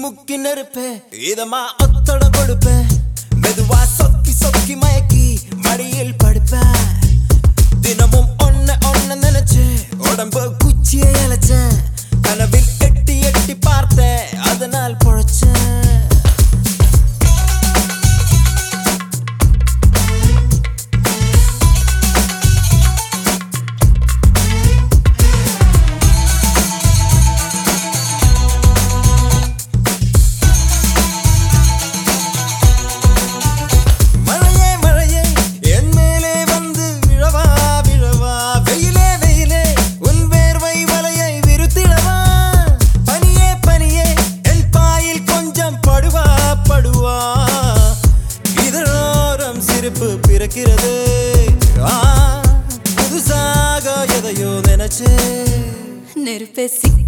முக்கி நெருப்பேன் இதமா ஒத்தடம் கொடுப்பேன் மெதுவா சொக்கி சொக்கி மயக்கி மடியில் படுப்பேன் தினமும் ஒன்ன ஒன்ன நினைச்சு உடம்பு குச்சியை இழைச்சேன் கனவில் எட்டி எட்டி பார்த்தேன் அதனால் பொழைச்சேன் மழையே மழையே என் மேலே வந்து விழவா விழவா வெயிலே வெயிலே உன் வேர்வை வலையை விருத்திடவா பனியே பனியே என் பாயில் கொஞ்சம் படுவா படுவா இதழோரம் சிரிப்பு பிறக்கிறது ஆ, புதுசாக எதையோ நினைச்சே நெருப்பே சிக்க